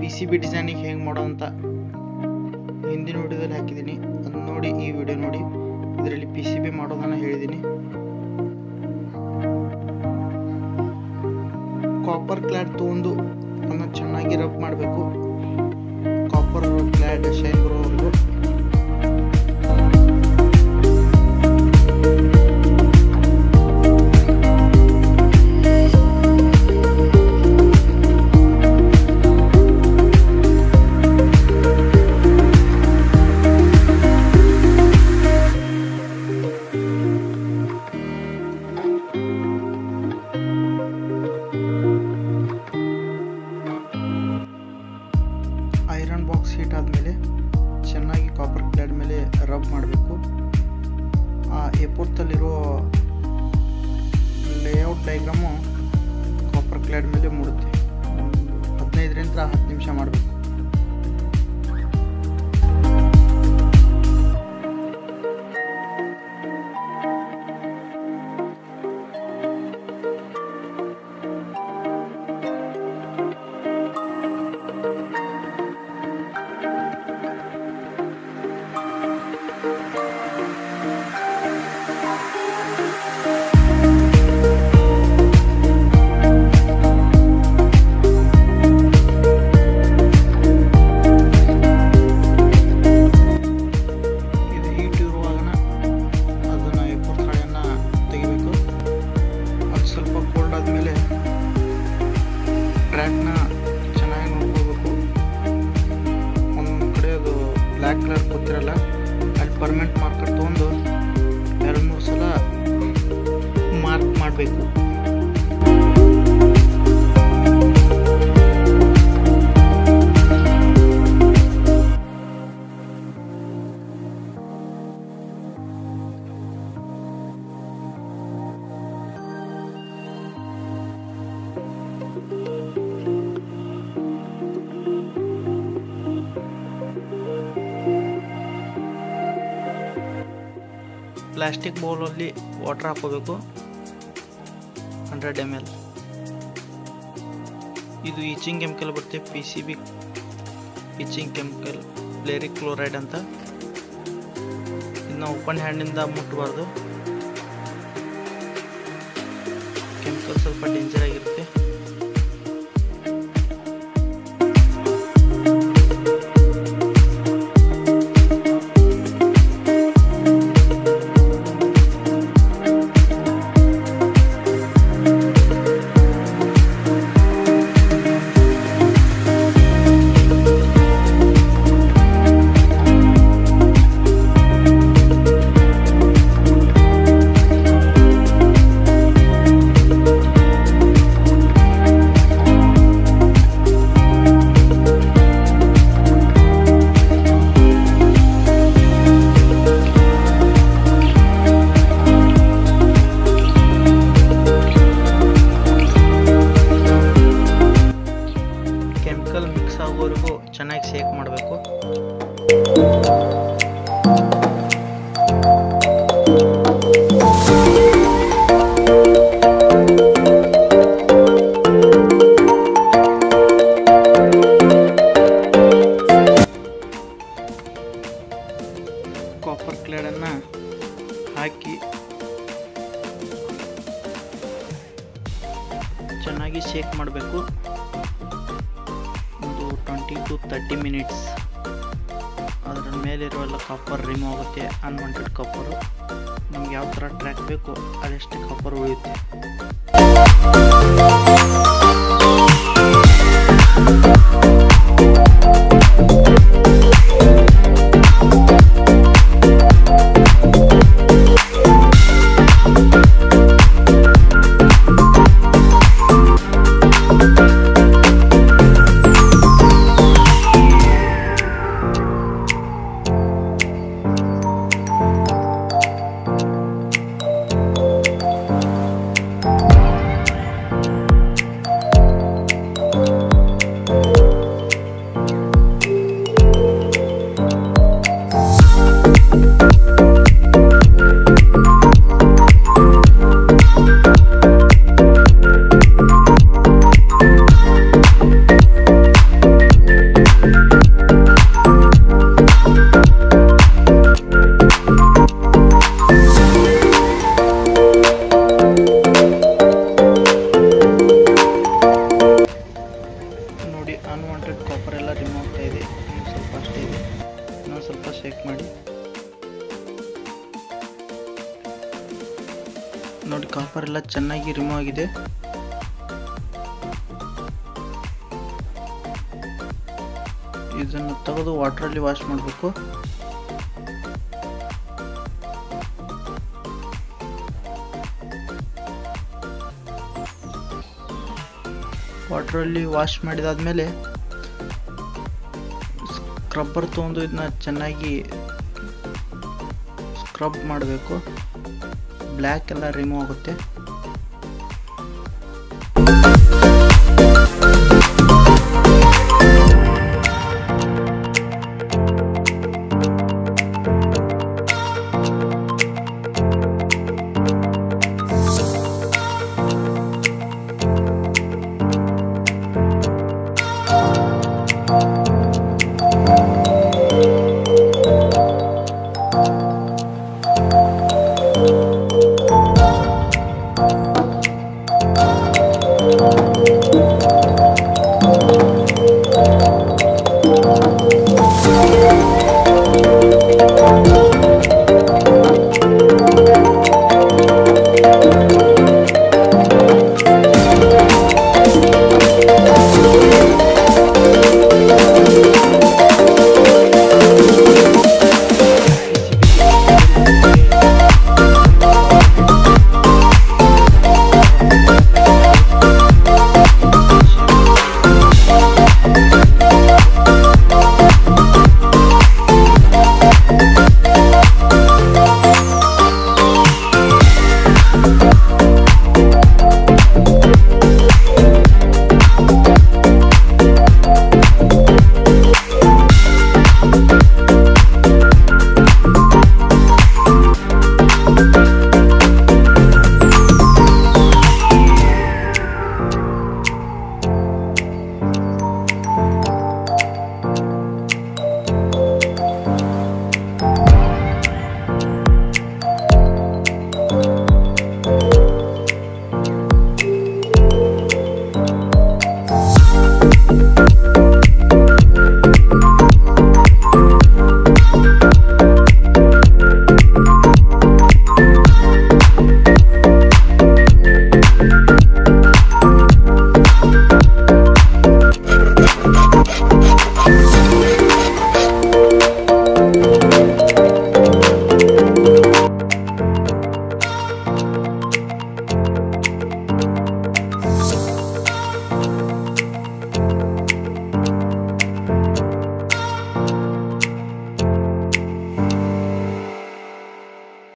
P C B ಡಿಸೈನಿಗೆ ಹೇಗೆ ಮಾಡೋ ಅಂತ ಹಿಂದಿನ ವಿಡಿಯೋದಲ್ಲಿ ಹಾಕಿದ್ದೀನಿ ಅದನ್ನ ನೋಡಿ ಈ ವಿಡಿಯೋ ನೋಡಿ ಇದರಲ್ಲಿ ಪಿ ಸಿ ಬಿ ಮಾಡೋದನ್ನು ಹೇಳಿದ್ದೀನಿ ಕಾಪರ್ ಕ್ಲಾಡ್ ತೊಗೊಂಡು ಅದನ್ನು ಚೆನ್ನಾಗಿ ರಬ್ ಮಾಡಬೇಕು ಕಾಪರ್ ಕ್ಲಾಡ್ ಶೈನ್ ಬರೋವರೆಗೂ ಐರನ್ ಬಾಕ್ಸ್ ಹೀಟ್ ಆದಮೇಲೆ ಚೆನ್ನಾಗಿ ಕಾಪರ್ ಕ್ಲಾಡ್ ಮೇಲೆ ರಬ್ ಮಾಡಬೇಕು ಆ ಎಪೋರ್ತಲ್ಲಿರೋ ಲೇಔಟ್ ಡೈಗ್ರಾಮು ಕಾಪರ್ ಕ್ಲಾಡ್ ಮೇಲೆ ಮೂಡುತ್ತೆ ಒಂದು ಹದಿನೈದರಿಂದ ಹತ್ತು ನಿಮಿಷ ಮಾಡಬೇಕು ಇದು ಹೀಟ್ ಇರುವಾಗನ ಅದನ್ನು ಎಪ್ಪತ್ತು ಹಾಳೆಯನ್ನು ತೆಗಿಬೇಕು ಅದು ಸ್ವಲ್ಪ ಕೋಲ್ಡ್ ಆದಮೇಲೆ ಟ್ರ್ಯಾಕ್ನ ಚೆನ್ನಾಗಿ ನೋಡ್ಕೋಬೇಕು ಒಂದೊಂದು ಕಡೆ ಅದು ಬ್ಲ್ಯಾಕ್ ಕಲರ್ ಕೂತಿರಲ್ಲ ಅಲ್ಲಿ ಪರ್ಮನೆಂಟ್ ಮಾರ್ಕರ್ ತೊಗೊಂಡು ಎರಡು ಮೂರು ಸಲ ಮಾರ್ಕ್ ಮಾಡಬೇಕು ಪ್ಲಾಸ್ಟಿಕ್ ಬೌಲಲ್ಲಿ ವಾಟರ್ ಹಾಕೋಬೇಕು ಹಂಡ್ರೆಡ್ ಎಮ್ ಎಲ್ ಇದು ಈಚಿಂಗ್ ಕೆಮಿಕಲ್ ಬರುತ್ತೆ P C B etching chemical ferric chloride ಅಂತ ಇದನ್ನ ಓಪನ್ ಹ್ಯಾಂಡಿಂದ ಮುಟ್ಟಬಾರ್ದು ಕೆಮಿಕಲ್ ಸ್ವಲ್ಪ ಡೇಂಜರ್ ಆಗಿರುತ್ತೆ ಕೆಮಿಕಲ್ ಮಿಕ್ಸ್ ಆಗೋವರೆಗೂ ಚೆನ್ನಾಗಿ ಶೇಕ್ ಮಾಡಬೇಕು ಕಾಪರ್ ಕ್ಲೇಡನ್ನು ಹಾಕಿ ಚೆನ್ನಾಗಿ ಶೇಕ್ ಮಾಡಬೇಕು ಒಂದು ಟ್ವೆಂಟಿ ಟು ತರ್ಟಿ ಮಿನಿಟ್ಸ್ ಅದರ ಮೇಲಿರುವೆಲ್ಲ ಕಾಪರ್ ರಿಮೂವ್ ಆಗುತ್ತೆ ಅನ್ವಾಂಟೆಡ್ ಕಾಪರು ನಮ್ಗೆ ಯಾವ ಥರ ಟ್ರ್ಯಾಕ್ ಬೇಕು ಅದೆಷ್ಟು ಕಾಪರ್ ಉಳಿಯುತ್ತೆ ಪೇಪರ್ ಎಲ್ಲ ಚೆನ್ನಾಗಿ ರಿಮೂವ್ ಆಗಿದೆ ಇದನ್ನು ತೆಗೆದು ವಾಟ್ರಲ್ಲಿ ವಾಶ್ ಮಾಡಬೇಕು ವಾಟ್ರಲ್ಲಿ ವಾಶ್ ಮಾಡಿದಾದ್ಮೇಲೆ ಸ್ಕ್ರಬ್ಬರ್ ತೊಗೊಂಡು ಇದನ್ನ ಚೆನ್ನಾಗಿ ಸ್ಕ್ರಬ್ ಮಾಡಬೇಕು ಬ್ಲ್ಯಾಕ್ ಎಲ್ಲ ರಿಮೂವ್ ಆಗುತ್ತೆ